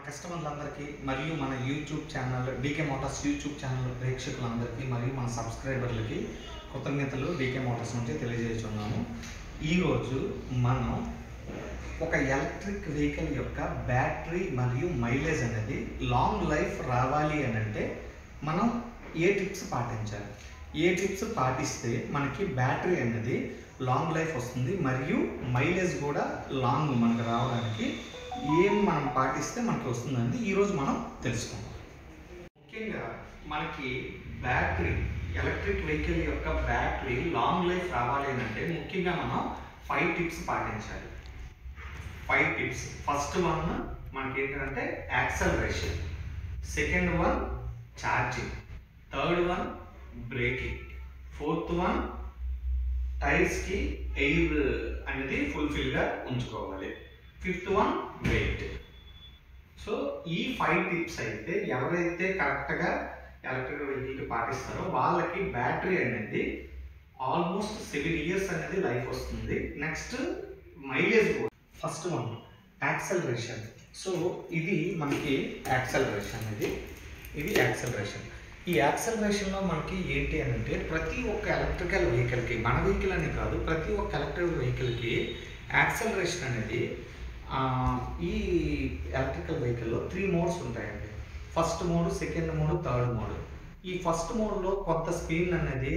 కస్టమర్లందరికీ మరియు మన YouTube channel DK Motors YouTube channel ప్రేక్షకులందరికీ మరియు మన సబ్స్క్రైబర్లకి కృతజ్ఞతలు డీకే మోటార్స్ నుంచి తెలియజేస్తున్నాము ఈరోజు మనం ఒక ఎలక్ట్రిక్ వెహికల్ యొక్క బ్యాటరీ మరియు మైలేజ్ అనేది లాంగ్ లైఫ్ రావాలి అని అంటే మనం ఏ టిప్స్ పాటించాలి ఏ టిప్స్ పాటిస్తే మనకి బ్యాటరీ అనేది లాంగ్ లైఫ్ వస్తుంది మరియు మైలేజ్ కూడా లాంగ్ మనకు రావడానికి ఏం మనం పాటిస్తే మనకి వస్తుందండి ఈరోజు మనం తెలుసుకుందాం ముఖ్యంగా మనకి బ్యాటరీ ఎలక్ట్రిక్ వెహికల్ యొక్క బ్యాటరీ లాంగ్ లైఫ్ రావాలి అని అంటే ముఖ్యంగా మనం ఫైవ్ టిప్స్ పాటించాలి ఫైవ్ టిప్స్ ఫస్ట్ వన్ మనకి ఏంటంటే acceleration second one charging third one braking fourth one టైర్స్కి ఎయిర్ అనేది ఫుల్ఫిల్గా ఉంచుకోవాలి ఫిఫ్త్ వన్ వెయిట్ సో ఈ ఫైవ్ టిప్స్ అయితే ఎవరైతే కరెక్ట్గా ఎలక్ట్రికల్ వెహికల్కి పాటిస్తారో వాళ్ళకి బ్యాటరీ అనేది ఆల్మోస్ట్ సెవెన్ ఇయర్స్ అనేది లైఫ్ వస్తుంది నెక్స్ట్ మైలేజ్ కూడా ఫస్ట్ వన్ యాక్సలరేషన్ సో ఇది మనకి యాక్సలరేషన్ ఇది ఇది యాక్సలరేషన్ ఈ యాక్సలరేషన్లో మనకి ఏంటి అని అంటే ప్రతి ఒక్క ఎలక్ట్రికల్ వెహికల్కి మన వెహికల్ అని కాదు ప్రతి ఒక్క ఎలక్ట్రికల్ వెహికల్కి యాక్సలరేషన్ అనేది ఆ, ఈ ఎలక్ట్రికల్ వెహికల్లో త్రీ మోడ్స్ ఉంటాయండి first mode second mode third mode ఈ ఫస్ట్ మోడ్లో కొంత స్పీడ్ అనేది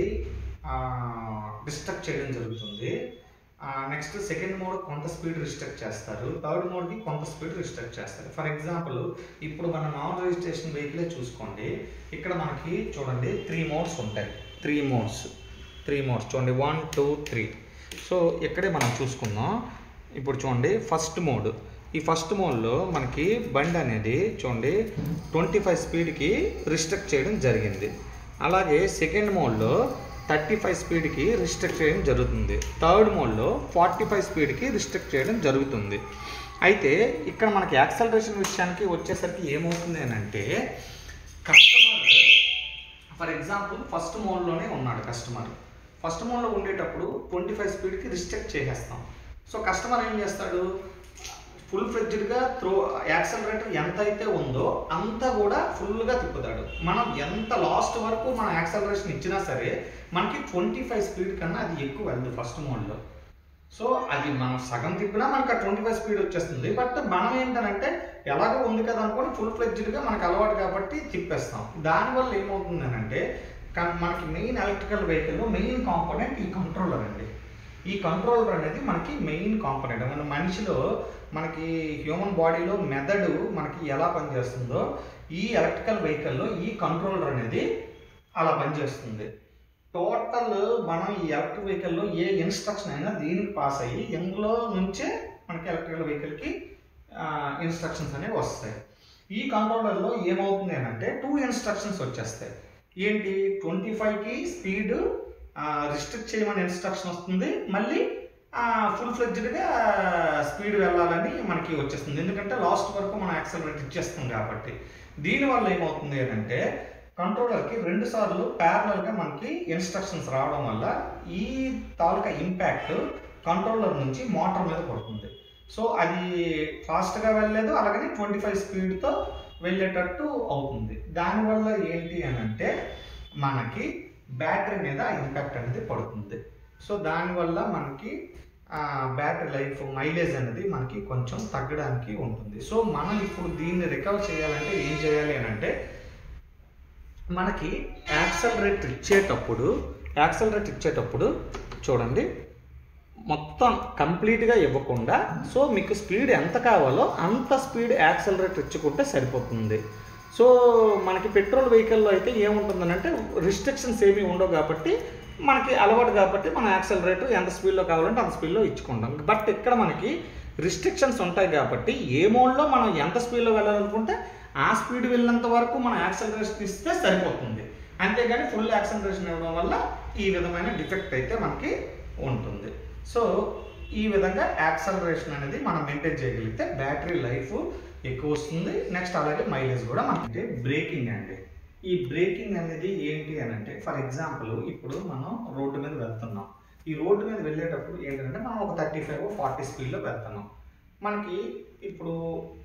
డిస్ట్రక్ట్ చేయడం జరుగుతుంది నెక్స్ట్ సెకండ్ మోడ్ కొంత స్పీడ్ రిస్ట్రిక్ట్ చేస్తారు థర్డ్ మోడ్కి కొంత స్పీడ్ రిస్ట్రిక్ట్ చేస్తారు ఫర్ ఎగ్జాంపుల్ ఇప్పుడు మన నాన్ రిజిస్ట్రేషన్ వెహికలే చూసుకోండి ఇక్కడ మనకి చూడండి త్రీ మోడ్స్ ఉంటాయి త్రీ మోడ్స్ త్రీ మోడ్స్ చూడండి వన్ టూ త్రీ సో ఇక్కడే మనం చూసుకుందాం ఇప్పుడు చూడండి ఫస్ట్ మోడ్ ఈ ఫస్ట్ మోడ్లో మనకి బండి అనేది చూడండి ట్వంటీ ఫైవ్ స్పీడ్కి రిస్ట్రిక్ట్ చేయడం జరిగింది అలాగే సెకండ్ మోడ్లో థర్టీ ఫైవ్ స్పీడ్కి రిస్ట్రిక్ట్ చేయడం జరుగుతుంది థర్డ్ మోడ్లో ఫార్టీ ఫైవ్ స్పీడ్కి రిస్ట్రిక్ట్ చేయడం జరుగుతుంది అయితే ఇక్కడ మనకి యాక్సలరేషన్ విషయానికి వచ్చేసరికి ఏమవుతుంది అని అంటే కస్టమర్ ఫర్ ఎగ్జాంపుల్ ఫస్ట్ మోడ్లోనే ఉన్నాడు కస్టమర్ ఫస్ట్ మోడ్లో ఉండేటప్పుడు ట్వంటీ ఫైవ్ స్పీడ్కి రిస్ట్రిక్ట్ చేసేస్తాం సో కస్టమర్ ఏం చేస్తాడు ఫుల్ ఫ్లెడ్జ్డ్గా త్రో యాక్సలరేటర్ ఎంత అయితే ఉందో అంత కూడా ఫుల్గా తిప్పుతాడు మనం ఎంత లాస్ట్ వరకు మనం యాక్సలరేషన్ ఇచ్చినా సరే మనకి ట్వంటీ ఫైవ్ స్పీడ్ కన్నా అది ఎక్కువ వెళ్ళదు ఫస్ట్ మోడ్లో సో అది మనం సగం తిప్పినా మనకు ఆ ట్వంటీ ఫైవ్ స్పీడ్ వచ్చేస్తుంది బట్ మనం ఏంటంటే ఎలాగో ఉంది కదా అనుకోని ఫుల్ ఫ్లెడ్జ్డ్గా మనకు అలవాటు కాబట్టి తిప్పేస్తాం దానివల్ల ఏమవుతుంది అని అంటే కా- మనకి మెయిన్ ఎలక్ట్రికల్ వెహికల్లో మెయిన్ కాంపోనెంట్ ఈ కంట్రోలర్ అండి ఈ కంట్రోలర్ అనేది మనకి మెయిన్ కాంపోనెంట్ మన మనిషిలో మనకి హ్యూమన్ బాడీలో మెదడు మనకి ఎలా పనిచేస్తుందో ఈ ఎలక్ట్రికల్ వెహికల్లో ఈ కంట్రోలర్ అనేది అలా పనిచేస్తుంది టోటల్ మనం ఈ ఎలక్ట్రిక్ వెహికల్లో ఏ ఇన్స్ట్రక్షన్ అయినా దీనికి పాస్ అయ్యి ఇందులో నుంచే మనకి ఎలక్ట్రికల్ వెహికల్కి ఇన్స్ట్రక్షన్స్ అనేవి వస్తాయి ఈ కంట్రోలర్లో ఏమవుతుంది అని అంటే టూ ఇన్స్ట్రక్షన్స్ వచ్చేస్తాయి ఏంటి ట్వంటీ ఫైవ్కి స్పీడ్ రిస్ట్రిక్ట్ చేయమని ఇన్స్ట్రక్షన్ వస్తుంది మళ్ళీ ఫుల్ ఫ్లెడ్జ్డ్గా స్పీడ్ వెళ్ళాలని మనకి వచ్చేస్తుంది ఎందుకంటే లాస్ట్ వరకు మనం యాక్సలరేట్ ఇచ్చేస్తాం కాబట్టి దీనివల్ల ఏమవుతుంది అని అంటే కంట్రోలర్కి రెండు సార్లు ప్యారలల్గా మనకి ఇన్స్ట్రక్షన్స్ రావడం వల్ల ఈ తాలూకా ఇంపాక్ట్ కంట్రోలర్ నుంచి మోటార్ మీద పడుతుంది సో అది ఫాస్ట్గా వెళ్ళలేదు అలాగని ట్వంటీ ఫైవ్ స్పీడ్తో వెళ్ళేటట్టు అవుతుంది దానివల్ల ఏంటి అని అంటే మనకి బ్యాటరీ మీద ఇంపాక్ట్ అనేది పడుతుంది సో దానివల్ల మనకి బ్యాటరీ లైఫ్ మైలేజ్ అనేది మనకి కొంచెం తగ్గడానికి ఉంటుంది సో మనం ఇప్పుడు దీన్ని రికవర్ చేయాలంటే ఏం చేయాలి అని అంటే మనకి యాక్సలరేట్ ఇచ్చేటప్పుడు యాక్సలరేట్ ఇచ్చేటప్పుడు చూడండి మొత్తం కంప్లీట్గా ఇవ్వకుండా సో మీకు స్పీడ్ ఎంత కావాలో అంత స్పీడ్ యాక్సలరేట్ ఇచ్చుకుంటే సరిపోతుంది సో మనకి పెట్రోల్ వెహికల్లో అయితే ఏముంటుందనంటే రిస్ట్రిక్షన్స్ ఏమీ ఉండవు కాబట్టి మనకి అలవాటు కాబట్టి మన యాక్సలరేట్ ఎంత స్పీడ్లో కావాలంటే అంత స్పీడ్లో ఇచ్చుకుంటాం బట్ ఇక్కడ మనకి రిస్ట్రిక్షన్స్ ఉంటాయి కాబట్టి ఏ మోడ్లో మనం ఎంత స్పీడ్లో వెళ్ళాలనుకుంటే ఆ స్పీడ్ వెళ్ళినంత వరకు మనం యాక్సలరేషన్ ఇస్తే సరిపోతుంది అంతేగాని ఫుల్ యాక్సలరేషన్ ఇవ్వడం వల్ల ఈ విధమైన డిఫెక్ట్ అయితే మనకి ఉంటుంది సో ఈ విధంగా యాక్సలరేషన్ అనేది మనం మెయింటైన్ చేయగలిగితే బ్యాటరీ లైఫ్ ఎక్కువ వస్తుంది నెక్స్ట్ అలాగే మైలేజ్ కూడా మనకి బ్రేకింగ్ అండి ఈ బ్రేకింగ్ అనేది ఏంటి అని అంటే ఫర్ ఎగ్జాంపుల్ ఇప్పుడు మనం రోడ్డు మీద వెళ్తున్నాం ఈ రోడ్డు మీద వెళ్ళేటప్పుడు ఏంటంటే మనం ఒక థర్టీ ఫైవ్ ఫార్టీ స్పీడ్లో వెళ్తున్నాం మనకి ఇప్పుడు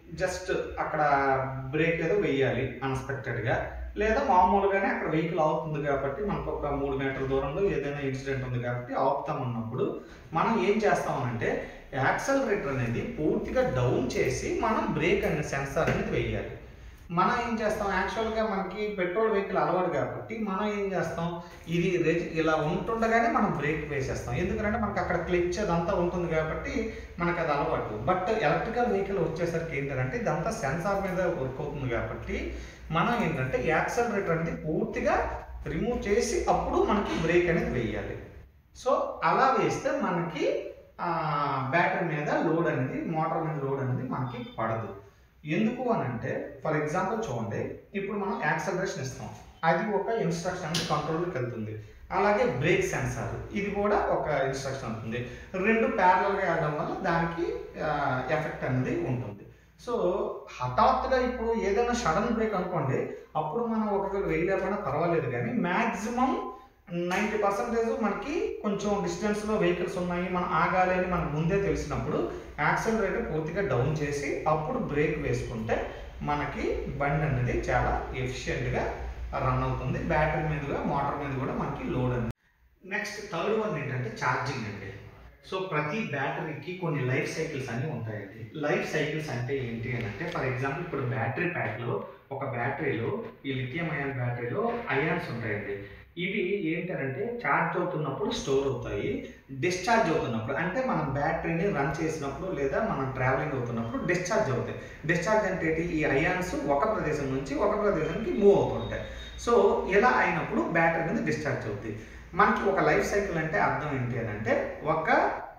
జస్ట్ అక్కడ బ్రేక్ ఏదో వేయాలి అన్ఎక్స్పెక్టెడ్గా లేదా మామూలుగానే అక్కడ వెహికల్ అవుతుంది కాబట్టి మనకు ఒక మూడు మీటర్ల దూరంలో ఏదైనా ఇన్సిడెంట్ ఉంది కాబట్టి ఆపుతాం అన్నప్పుడు మనం ఏం చేస్తామనంటే యాక్సలరేటర్ అనేది పూర్తిగా డౌన్ చేసి మనం బ్రేక్ అనే సెన్సార్ అనేది వేయాలి మనం ఏం చేస్తాం యాక్చువల్గా మనకి పెట్రోల్ వెహికల్ అలవాటు కాబట్టి మనం ఏం చేస్తాం ఇది రెజ్- ఇలా ఉంటుండగానే మనం బ్రేక్ వేసేస్తాం ఎందుకంటే మనకి అక్కడ క్లిచ్ అదంతా ఉంటుంది కాబట్టి మనకు అది అలవాటు బట్ ఎలక్ట్రికల్ వెహికల్ వచ్చేసరికి ఏంటంటే ఇదంతా సెన్సార్ మీద వర్క్ అవుతుంది కాబట్టి మనం ఏంటంటే యాక్సలరేటర్ అనేది పూర్తిగా రిమూవ్ చేసి అప్పుడు మనకి బ్రేక్ అనేది వేయాలి సో అలా వేస్తే మనకి బ్యాటరీ మీద లోడ్ అనేది మోటార్ మీద లోడ్ అనేది మనకి పడదు ఎందుకు అని అంటే ఫర్ ఎగ్జాంపుల్ చూడండి ఇప్పుడు మనం యాక్సలరేషన్ ఇస్తాం అది ఒక ఇన్స్ట్రక్షన్ అనేది కంట్రోల్కి వెళ్తుంది అలాగే బ్రేక్ సెన్సార్ ఇది కూడా ఒక ఇన్స్ట్రక్షన్ ఉంటుంది రెండు ప్యారలల్గా వెళ్ళడం వల్ల దానికి ఎఫెక్ట్ అనేది ఉంటుంది సో హఠాత్తుగా ఇప్పుడు ఏదైనా సడన్ బ్రేక్ అనుకోండి అప్పుడు మనం ఒకవేళ వేయలేకపోయినా పర్వాలేదు కానీ మ్యాక్సిమం నైంటీ పర్సెంటేజ్ మనకి కొంచెం డిస్టెన్స్లో వెహికల్స్ ఉన్నాయి మనం ఆగాలి అని మనకు ముందే తెలిసినప్పుడు యాక్సలరేటర్ పూర్తిగా డౌన్ చేసి అప్పుడు బ్రేక్ వేసుకుంటే మనకి బండి అనేది చాలా ఎఫిషియెంట్గా రన్ అవుతుంది బ్యాటరీ మీదుగా మోటార్ మీద కూడా మనకి లోడ్ అనేది నెక్స్ట్ థర్డ్ వన్ ఏంటంటే ఛార్జింగ్ అండి సో ప్రతి బ్యాటరీకి కొన్ని లైఫ్ సైకిల్స్ అన్నీ ఉంటాయండి లైఫ్ సైకిల్స్ అంటే ఏంటి అని అంటే ఫర్ ఎగ్జాంపుల్ ఇప్పుడు బ్యాటరీ ప్యాక్లో ఒక బ్యాటరీలో ఈ లిథియం అయాన్ బ్యాటరీలో అయాన్స్ ఉంటాయండి ఇవి ఏంటంటే ఛార్జ్ అవుతున్నప్పుడు స్టోర్ అవుతాయి డిశ్చార్జ్ అవుతున్నప్పుడు అంటే మనం బ్యాటరీని రన్ చేసినప్పుడు లేదా మనం ట్రావెలింగ్ అవుతున్నప్పుడు డిశ్చార్జ్ అవుతాయి డిశ్చార్జ్ అంటే ఏంటి? ఈ అయాన్స్ ఒక ప్రదేశం నుంచి ఒక ప్రదేశానికి మూవ్ అవుతుంటాయి సో ఇలా అయినప్పుడు బ్యాటరీ మీద డిశ్చార్జ్ అవుతాయి మనకి ఒక లైఫ్ సైకిల్ అంటే అర్థం ఏంటి అని అంటే ఒక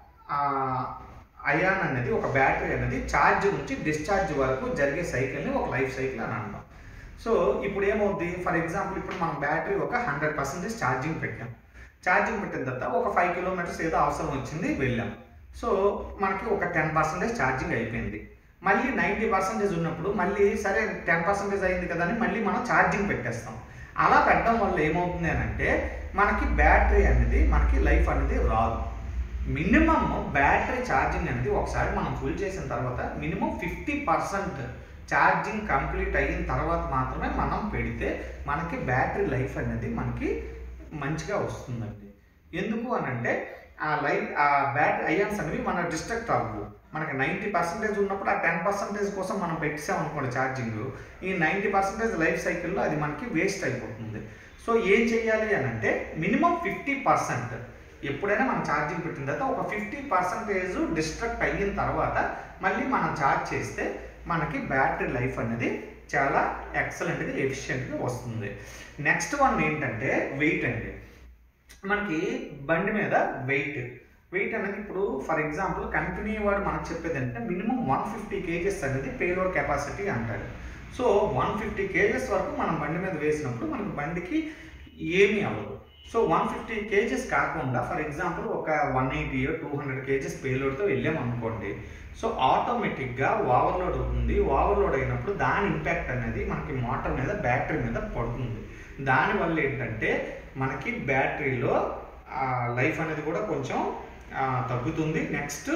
అయాన్ అనేది ఒక బ్యాటరీ అనేది ఛార్జ్ నుంచి డిశ్చార్జ్ వరకు జరిగే సైకిల్ని ఒక లైఫ్ సైకిల్ అని అంటాం సో ఇప్పుడు ఏమవుద్ది ఫర్ ఎగ్జాంపుల్ ఇప్పుడు మనం బ్యాటరీ ఒక హండ్రెడ్ పర్సెంటేజ్ ఛార్జింగ్ పెట్టాం ఛార్జింగ్ పెట్టిన తర్వాత ఒక ఫైవ్ కిలోమీటర్స్ ఏదో అవసరం వచ్చింది వెళ్ళాం సో మనకి ఒక టెన్ పర్సెంటేజ్ ఛార్జింగ్ అయిపోయింది మళ్ళీ నైంటీ పర్సెంటేజ్ ఉన్నప్పుడు మళ్ళీ సరే టెన్ పర్సెంటేజ్ అయింది కదా అని మళ్ళీ మనం ఛార్జింగ్ పెట్టేస్తాం అలా పెట్టడం వల్ల ఏమవుతుంది అని అంటే మనకి బ్యాటరీ అనేది మనకి లైఫ్ అనేది రాదు మినిమం బ్యాటరీ ఛార్జింగ్ అనేది ఒకసారి మనం ఫుల్ చేసిన తర్వాత minimum fifty percent charging complete అయిన తర్వాత మాత్రమే మనం పెడితే మనకి బ్యాటరీ లైఫ్ అనేది మనకి మంచిగా వస్తుందండి ఎందుకు అని అంటే ఆ లైఫ్ ఆ బ్యాటరీ అయాన్స్ అనేవి మన డిస్ట్రక్ట్ అవ్వవు మనకి నైంటీ పర్సెంటేజ్ ఉన్నప్పుడు ఆ టెన్ పర్సెంటేజ్ కోసం మనం పెట్టాం అనుకోండి ఛార్జింగ్ ఈ నైంటీ పర్సెంటేజ్ లైఫ్ సైకిల్లో అది మనకి వేస్ట్ అయిపోతుంది సో ఏం చేయాలి అని అంటే మినిమం ఫిఫ్టీ పర్సెంట్ ఎప్పుడైనా మనం ఛార్జింగ్ పెట్టిన తర్వాత ఒక ఫిఫ్టీ పర్సెంటేజ్ డిస్ట్రక్ట్ అయిన తర్వాత మళ్ళీ మనం ఛార్జ్ చేస్తే మనకి బ్యాటరీ లైఫ్ అనేది చాలా ఎక్సలెంట్గా ఎఫిషియెంట్గా వస్తుంది నెక్స్ట్ వన్ ఏంటంటే వెయిట్ అండి మనకి బండి మీద వెయిట్ వెయిట్ అనేది ఇప్పుడు ఫర్ ఎగ్జాంపుల్ కంపెనీ వాడు మనకు చెప్పేది అంటే మినిమం వన్ ఫిఫ్టీ కేజెస్ అనేది పేలోడ్ కెపాసిటీ అంటాడు సో వన్ ఫిఫ్టీ కేజెస్ వరకు మనం బండి మీద వేసినప్పుడు మనకి బండికి ఏమీ అవ్వదు సో వన్ ఫిఫ్టీ కేజెస్ కాకుండా ఫర్ ఎగ్జాంపుల్ ఒక one eighty two hundred kgs పేలోడ్తో వెళ్ళాం అనుకోండి సో ఆటోమేటిక్గా ఓవర్లోడ్ అవుతుంది ఓవర్లోడ్ అయినప్పుడు దాని ఇంపాక్ట్ అనేది మనకి మోటార్ మీద బ్యాటరీ మీద పడుతుంది దానివల్ల ఏంటంటే మనకి బ్యాటరీలో లైఫ్ అనేది కూడా కొంచెం ఆ, తగ్గుతుంది నెక్స్ట్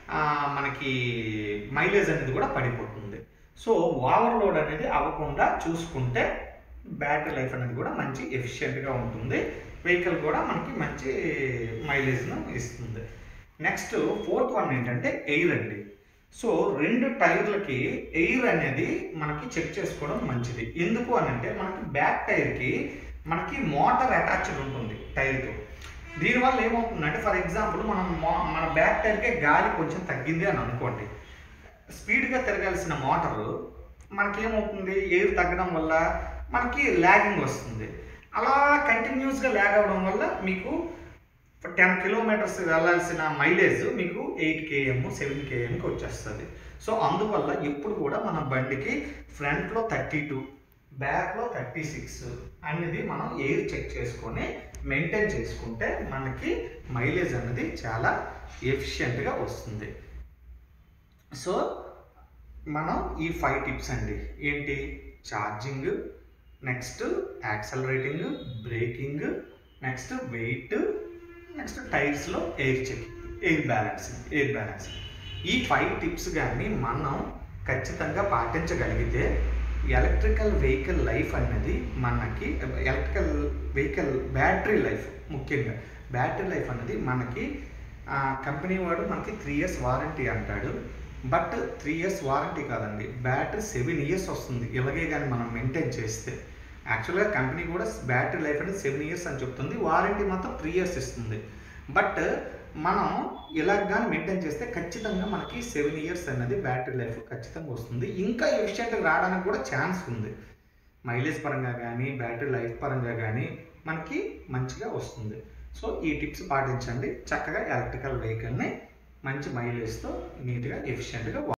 మనకి మైలేజ్ అనేది కూడా పడిపోతుంది సో ఓవర్లోడ్ అనేది అవ్వకుండా చూసుకుంటే బ్యాటరీ లైఫ్ అనేది కూడా మంచి ఎఫిషియెంట్గా ఉంటుంది వెహికల్ కూడా మనకి మంచి మైలేజ్ను ఇస్తుంది నెక్స్ట్ ఫోర్త్ వన్ ఏంటంటే ఎయిర్ అండి సో రెండు టైర్లకి ఎయిర్ అనేది మనకి చెక్ చేసుకోవడం మంచిది ఎందుకు అని అంటే మనకి బ్యాక్ టైర్కి మనకి మోటార్ అటాచ్డ్ ఉంటుంది టైర్తో దీనివల్ల ఏమవుతుందంటే ఫర్ ఎగ్జాంపుల్ మనం మో- మన బ్యాక్ టైర్కే గాలి కొంచెం తగ్గింది అని అనుకోండి స్పీడ్గా తిరగాల్సిన మోటారు మనకేమవుతుంది ఎయిర్ తగ్గడం వల్ల మనకి ల్యాగింగ్ వస్తుంది అలా కంటిన్యూస్గా ల్యాగ్ అవ్వడం వల్ల మీకు టెన్ కిలోమీటర్స్ వెళ్ళాల్సిన మైలేజ్ మీకు ఎయిట్ కేఎం సెవెన్ కేఎంకి వచ్చేస్తుంది సో అందువల్ల ఎప్పుడు కూడా మన బండికి ఫ్రంట్లో థర్టీ టూ బ్యాక్లో థర్టీ సిక్స్ అనేది మనం ఎయిర్ చెక్ చేసుకొని మెయింటైన్ చేసుకుంటే మనకి మైలేజ్ అనేది చాలా ఎఫిషియెంట్గా వస్తుంది సో మనం ఈ ఫైవ్ టిప్స్ అండి ఏంటి charging next accelerating braking next weight next టైర్స్లో air check air balancing air balancing ఈ ఫైవ్ టిప్స్ కానీ మనం ఖచ్చితంగా పాటించగలిగితే ఎలక్ట్రికల్ వెహికల్ లైఫ్ అనేది మనకి ఎలక్ట్రికల్ వెహికల్ బ్యాటరీ లైఫ్ ముఖ్యంగా బ్యాటరీ లైఫ్ అనేది మనకి ఆ, కంపెనీ వాడు మనకి త్రీ ఇయర్స్ వారంటీ అంటాడు బట్ త్రీ ఇయర్స్ వారంటీ కాదండి బ్యాటరీ సెవెన్ ఇయర్స్ వస్తుంది ఇలాగే కానీ మనం మెయింటైన్ చేస్తే యాక్చువల్గా కంపెనీ కూడా బ్యాటరీ లైఫ్ అనేది సెవెన్ ఇయర్స్ అని చెప్తుంది వారంటీ మాత్రం త్రీ ఇయర్స్ ఇస్తుంది బట్ మనం ఇలా కానీ మెయింటైన్ చేస్తే ఖచ్చితంగా మనకి సెవెన్ ఇయర్స్ అనేది బ్యాటరీ లైఫ్ ఖచ్చితంగా వస్తుంది ఇంకా ఎఫిషియెంట్గా రావడానికి కూడా ఛాన్స్ ఉంది మైలేజ్ పరంగా కానీ బ్యాటరీ లైఫ్ పరంగా కానీ మనకి మంచిగా వస్తుంది సో ఈ టిప్స్ పాటించండి చక్కగా ఎలక్ట్రికల్ వెహికల్ని మంచి మైలేజ్తో నీట్గా ఎఫిషియెంట్గా